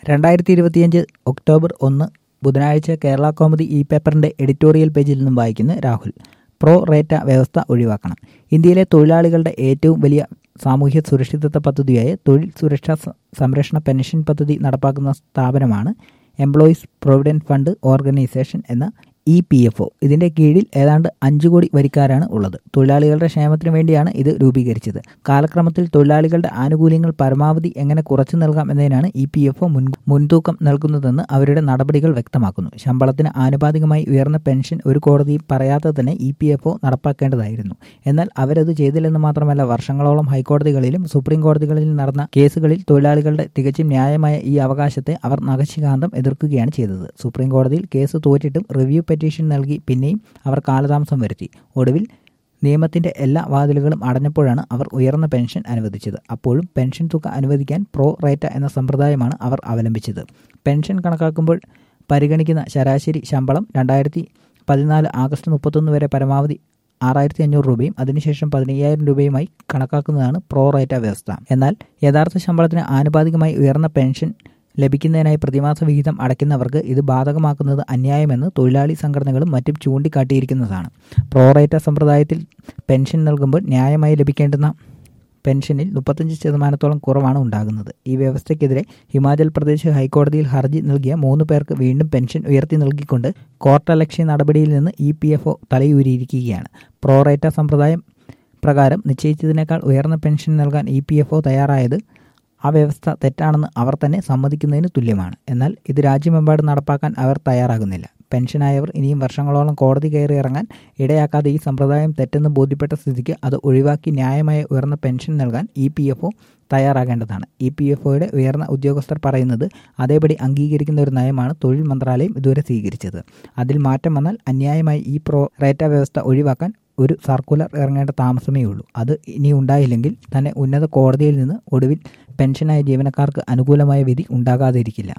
രണ്ടായിരത്തി ഇരുപത്തിയഞ്ച് ഒക്ടോബർ ഒന്ന് ബുധനാഴ്ച കേരള കോമഡി ഇ പേപ്പറിന്റെ എഡിറ്റോറിയൽ പേജിൽ നിന്നും വായിക്കുന്ന രാഹുൽ പ്രോ റേറ്റ വ്യവസ്ഥ ഒഴിവാക്കണം ഇന്ത്യയിലെ തൊഴിലാളികളുടെ ഏറ്റവും വലിയ സാമൂഹ്യ സുരക്ഷിതത്വ പദ്ധതിയായ തൊഴിൽ സുരക്ഷാ സ- സംരക്ഷണ പെൻഷൻ പദ്ധതി നടപ്പാക്കുന്ന സ്ഥാപനമാണ് എംപ്ലോയീസ് പ്രൊവിഡന്റ് ഫണ്ട് ഓർഗനൈസേഷൻ എന്ന ഇ പി എഫ് ഒ ഇതിന്റെ കീഴിൽ ഏതാണ്ട് അഞ്ചു കോടി വരിക്കാരാണ് ഉള്ളത് തൊഴിലാളികളുടെ ക്ഷേമത്തിനു വേണ്ടിയാണ് ഇത് രൂപീകരിച്ചത് കാലക്രമത്തിൽ തൊഴിലാളികളുടെ ആനുകൂല്യങ്ങൾ പരമാവധി എങ്ങനെ കുറച്ചു നൽകാം എന്നതിനാണ് ഇ പി എഫ് ഒ മുൻ മുൻതൂക്കം നൽകുന്നതെന്ന് അവരുടെ നടപടികൾ വ്യക്തമാക്കുന്നു ശമ്പളത്തിന് ആനുപാതികമായി ഉയർന്ന പെൻഷൻ ഒരു കോടതിയും പറയാതെ തന്നെ ഇ പി എഫ് ഒ നടപ്പാക്കേണ്ടതായിരുന്നു എന്നാൽ അവരത് ചെയ്തില്ലെന്ന് മാത്രമല്ല വർഷങ്ങളോളം ഹൈക്കോടതികളിലും സുപ്രീം കോടതികളിലും നടന്ന കേസുകളിൽ തൊഴിലാളികളുടെ തികച്ചും ന്യായമായ ഈ അവകാശത്തെ അവർ നഖശികാന്തം എതിർക്കുകയാണ് ചെയ്തത് സുപ്രീം കോടതിയിൽ കേസ് തോറ്റിട്ടും റിവ്യൂ പെറ്റീഷൻ നൽകി പിന്നെയും അവർ കാലതാമസം വരുത്തി ഒടുവിൽ നിയമത്തിന്റെ എല്ലാ വാതിലുകളും അടഞ്ഞപ്പോഴാണ് അവർ ഉയർന്ന പെൻഷൻ അനുവദിച്ചത് അപ്പോഴും പെൻഷൻ തുക അനുവദിക്കാൻ പ്രോ റേറ്റ എന്ന സമ്പ്രദായമാണ് അവർ അവലംബിച്ചത് പെൻഷൻ കണക്കാക്കുമ്പോൾ പരിഗണിക്കുന്ന ശരാശരി ശമ്പളം രണ്ടായിരത്തി പതിനാല് ആഗസ്റ്റ് മുപ്പത്തൊന്ന് വരെ പരമാവധി ആറായിരത്തി അഞ്ഞൂറ് രൂപയും അതിനുശേഷം പതിനയ്യായിരം രൂപയുമായി കണക്കാക്കുന്നതാണ് പ്രോ റേറ്റ വ്യവസ്ഥ എന്നാൽ യഥാർത്ഥ ശമ്പളത്തിന് ആനുപാതികമായി ഉയർന്ന പെൻഷൻ ലഭിക്കുന്നതിനായി പ്രതിമാസ വിഹിതം അടയ്ക്കുന്നവർക്ക് ഇത് ബാധകമാക്കുന്നത് അന്യായമെന്ന് തൊഴിലാളി സംഘടനകളും മറ്റും ചൂണ്ടിക്കാട്ടിയിരിക്കുന്നതാണ് പ്രോറേറ്റ സമ്പ്രദായത്തിൽ പെൻഷൻ നൽകുമ്പോൾ ന്യായമായി ലഭിക്കേണ്ടുന്ന പെൻഷനിൽ മുപ്പത്തഞ്ച് ശതമാനത്തോളം കുറവാണ് ഉണ്ടാകുന്നത് ഈ വ്യവസ്ഥയ്ക്കെതിരെ ഹിമാചൽ പ്രദേശ് ഹൈക്കോടതിയിൽ ഹർജി നൽകിയ മൂന്ന് പേർക്ക് വീണ്ടും പെൻഷൻ ഉയർത്തി നൽകിക്കൊണ്ട് കോർട്ടലക്ഷ്യ നടപടിയിൽ നിന്ന് ഇ പി എഫ് ഒ തലയൂരിയിരിക്കുകയാണ് പ്രോറേറ്റ സമ്പ്രദായം പ്രകാരം നിശ്ചയിച്ചതിനേക്കാൾ ഉയർന്ന പെൻഷൻ നൽകാൻ ഇ പി എഫ് ഒ തയ്യാറായത് ആ വ്യവസ്ഥ തെറ്റാണെന്ന് അവർ തന്നെ സമ്മതിക്കുന്നതിന് തുല്യമാണ് എന്നാൽ ഇത് രാജ്യമെമ്പാടും നടപ്പാക്കാൻ അവർ തയ്യാറാകുന്നില്ല പെൻഷനായവർ ഇനിയും വർഷങ്ങളോളം കോടതി കയറി ഇറങ്ങാൻ ഇടയാക്കാതെ ഈ സമ്പ്രദായം തെറ്റെന്ന് ബോധ്യപ്പെട്ട സ്ഥിതിക്ക് അത് ഒഴിവാക്കി ന്യായമായ ഉയർന്ന പെൻഷൻ നൽകാൻ ഇ പി എഫ് ഒ തയ്യാറാകേണ്ടതാണ് ഇ പി എഫ് ഒയുടെ ഉയർന്ന ഉദ്യോഗസ്ഥർ പറയുന്നത് അതേപടി അംഗീകരിക്കുന്ന ഒരു നയമാണ് തൊഴിൽ മന്ത്രാലയം ഇതുവരെ സ്വീകരിച്ചത് അതിൽ മാറ്റം വന്നാൽ അന്യായമായി ഈ പ്രോ റേറ്റ വ്യവസ്ഥ ഒഴിവാക്കാൻ ഒരു സർക്കുലർ ഇറങ്ങേണ്ട താമസമേ ഉള്ളൂ അത് ഇനി ഉണ്ടായില്ലെങ്കിൽ തന്നെ ഉന്നത കോടതിയിൽ നിന്ന് ഒടുവിൽ പെൻഷനായ ജീവനക്കാർക്ക് അനുകൂലമായ വിധി ഉണ്ടാകാതിരിക്കില്ല